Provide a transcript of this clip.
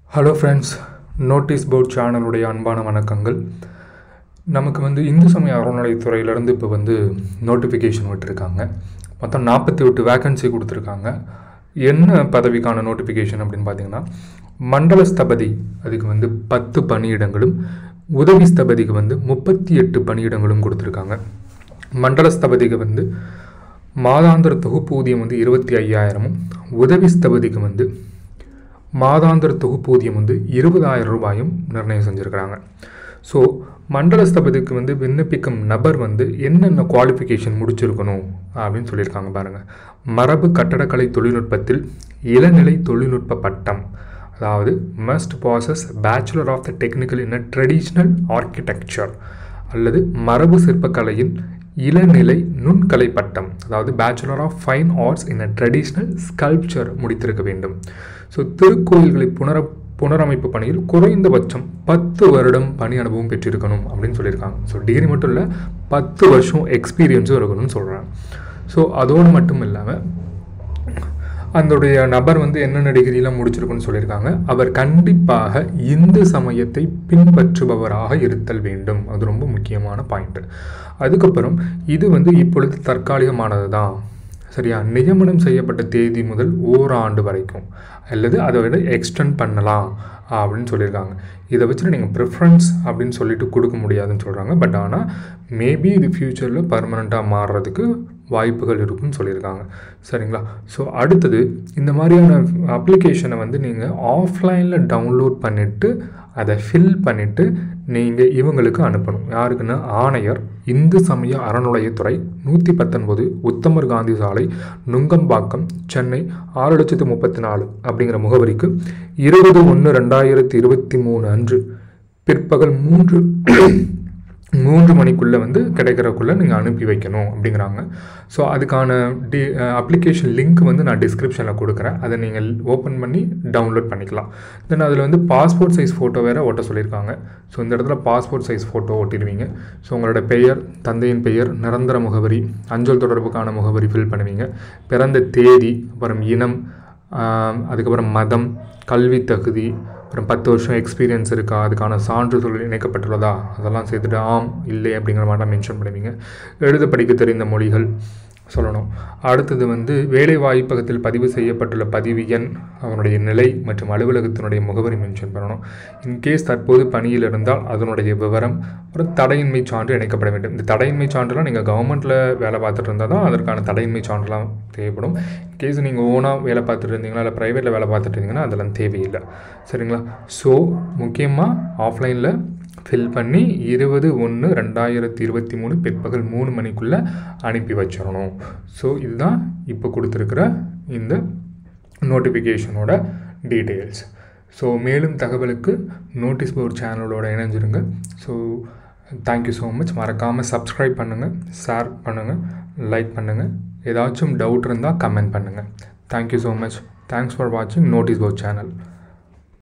hello friends notice board சேனலுடைய அன்பான வணக்கங்கள் நமக்கு வந்து இந்து சமய அறநிலையத்துறையிலேருந்து இப்போ வந்து நோட்டிஃபிகேஷன் விட்டுருக்காங்க மொத்தம் நாற்பத்தி எட்டு வேக்கன்சி கொடுத்துருக்காங்க என்ன பதவிக்கான நோட்டிஃபிகேஷன் அப்படின்னு பார்த்தீங்கன்னா மண்டல ஸ்தபதி அதுக்கு வந்து பத்து பணியிடங்களும் உதவி ஸ்தபதிக்கு வந்து முப்பத்தி எட்டு பணியிடங்களும் கொடுத்துருக்காங்க மண்டல ஸ்தபதிக்கு வந்து மாதாந்திர தொகுப்பூதியம் வந்து இருபத்தி ஐயாயிரமும் உதவி ஸ்தபதிக்கு வந்து மாதாந்திர தொகுப்பூதியம் வந்து இருபதாயிரம் ரூபாயும் நிர்ணயம் செஞ்சுருக்கிறாங்க ஸோ மண்டல ஸ்தபதிக்கு வந்து விண்ணப்பிக்கும் நபர் வந்து என்னென்ன குவாலிஃபிகேஷன் முடிச்சிருக்கணும் அப்படின்னு சொல்லியிருக்காங்க பாருங்கள் மரபு கட்டடக்கலை தொழில்நுட்பத்தில் இளநிலை தொழில்நுட்ப பட்டம் அதாவது must possess bachelor of the technical in a traditional architecture அல்லது மரபு சிற்பக்கலையின் இளநிலை நுண்கலை பட்டம் அதாவது bachelor of fine arts in a traditional sculpture முடித்திருக்க வேண்டும் ஸோ திருக்கோயில்களை புனர புனரமைப்பு பணியில் குறைந்தபட்சம் பத்து வருடம் பணி அனுபவம் பெற்றிருக்கணும் அப்படின்னு சொல்லியிருக்காங்க ஸோ டிகிரி மட்டும் இல்லை பத்து வருஷம் எக்ஸ்பீரியன்ஸும் இருக்கணும்னு சொல்கிறாங்க ஸோ அதோடு மட்டும் இல்லாமல் அதோடைய நபர் வந்து என்னென்ன டிகிரிலாம் முடிச்சிருக்குன்னு சொல்லியிருக்காங்க அவர் கண்டிப்பாக இந்து சமயத்தை பின்பற்றுபவராக இருத்தல் வேண்டும் அது ரொம்ப முக்கியமான பாயிண்ட்டு அதுக்கப்புறம் இது வந்து இப்பொழுது தற்காலிகமானது தான் சரியா நியமனம் செய்யப்பட்ட தேதி முதல் ஓராண்டு வரைக்கும் அல்லது அதை விட எக்ஸ்டெண்ட் பண்ணலாம் அப்படின்னு சொல்லியிருக்காங்க இதை வச்சுட்டு நீங்கள் ப்ரிஃபரன்ஸ் அப்படின்னு சொல்லிட்டு கொடுக்க முடியாதுன்னு சொல்கிறாங்க பட் ஆனால் மேபி இது ஃப்யூச்சரில் பர்மனெண்ட்டாக மாறுறதுக்கு வாய்ப்புகள் இருக்குன்னு சொல்லியிருக்காங்க சரிங்களா ஸோ அடுத்தது இந்த மாதிரியான அப்ளிகேஷனை வந்து நீங்கள் ஆஃப்லைனில் டவுன்லோட் பண்ணிவிட்டு அதை ஃபில் பண்ணிவிட்டு நீங்கள் இவங்களுக்கு அனுப்பணும் யாருக்குன்னா ஆணையர் இந்து சமய அறநிலையத்துறை நூற்றி பத்தொன்பது உத்தமர் காந்தி சாலை நுங்கம்பாக்கம் சென்னை ஆறு லட்சத்து முப்பத்தி நாலு அப்படிங்கிற முகவரிக்கு இருபது ஒன்று ரெண்டாயிரத்தி இருபத்தி மூணு அன்று பிற்பகல் மூன்று மூன்று மணிக்குள்ளே வந்து கிடைக்கிறக்குள்ளே நீங்கள் அனுப்பி வைக்கணும் அப்படிங்கிறாங்க ஸோ அதுக்கான டி அப்ளிகேஷன் லிங்க் வந்து நான் டிஸ்கிரிப்ஷனில் கொடுக்குறேன் அதை நீங்கள் ஓப்பன் பண்ணி டவுன்லோட் பண்ணிக்கலாம் தென் அதில் வந்து பாஸ்போர்ட் சைஸ் ஃபோட்டோ வேறு ஓட்ட சொல்லியிருக்காங்க ஸோ இந்த இடத்துல பாஸ்போர்ட் சைஸ் ஃபோட்டோ ஓட்டிடுவீங்க ஸோ உங்களோட பெயர் தந்தையின் பெயர் நிரந்தர முகவரி அஞ்சல் தொடர்புக்கான முகவரி ஃபில் பண்ணுவீங்க பிறந்த தேதி அப்புறம் இனம் அதுக்கப்புறம் மதம் கல்வி தகுதி அப்புறம் பத்து வருஷம் எக்ஸ்பீரியன்ஸ் இருக்கா அதுக்கான சான்றிதழ் இணைக்கப்பட்டுள்ளதா அதெல்லாம் சேர்த்துட்டு ஆம் இல்லை அப்படிங்கிற மாதிரிலாம் மென்ஷன் பண்ணுவீங்க எழுத படிக்க தெரிந்த மொழிகள் சொல்லணும் அடுத்தது வந்து வேலை வாய்ப்பகத்தில் பதிவு செய்யப்பட்டுள்ள பதிவு எண் அவனுடைய நிலை மற்றும் அலுவலகத்தினுடைய முகவரி மென்ஷன் பண்ணணும் இன்கேஸ் தற்போது பணியில் இருந்தால் அதனுடைய விவரம் அப்புறம் தடையின்மை சான்று இணைக்கப்பட வேண்டும் இந்த தடையின்மை சான்றுலாம் நீங்கள் கவர்மெண்ட்டில் வேலை பார்த்துட்டு இருந்தால் தான் அதற்கான தடையின்மை சான்றுலாம் தேவைப்படும் இன்கேஸ் நீங்கள் ஓனாக வேலை பார்த்துட்டு இருந்தீங்களா இல்லை ப்ரைவேட்டில் வேலை பார்த்துட்டு இருந்தீங்கன்னா அதெல்லாம் தேவையில்லை சரிங்களா ஸோ முக்கியமாக ஆஃப்லைனில் ஃபில் பண்ணி இருபது ஒன்று ரெண்டாயிரத்தி இருபத்தி மூணு பிற்பகல் மூணு மணிக்குள்ளே அனுப்பி வச்சிடணும் ஸோ இதுதான் இப்போ கொடுத்துருக்குற இந்த நோட்டிஃபிகேஷனோட டீட்டெயில்ஸ் ஸோ மேலும் தகவலுக்கு நோட்டீஸ் போர்ட் சேனலோட இணைஞ்சிருங்க ஸோ தேங்க்யூ ஸோ மச் மறக்காமல் சப்ஸ்கிரைப் பண்ணுங்கள் ஷேர் பண்ணுங்கள் லைக் பண்ணுங்கள் ஏதாச்சும் டவுட் இருந்தால் கமெண்ட் பண்ணுங்கள் thank you so much thanks for வாட்சிங் நோட்டீஸ் போர்ட் சேனல்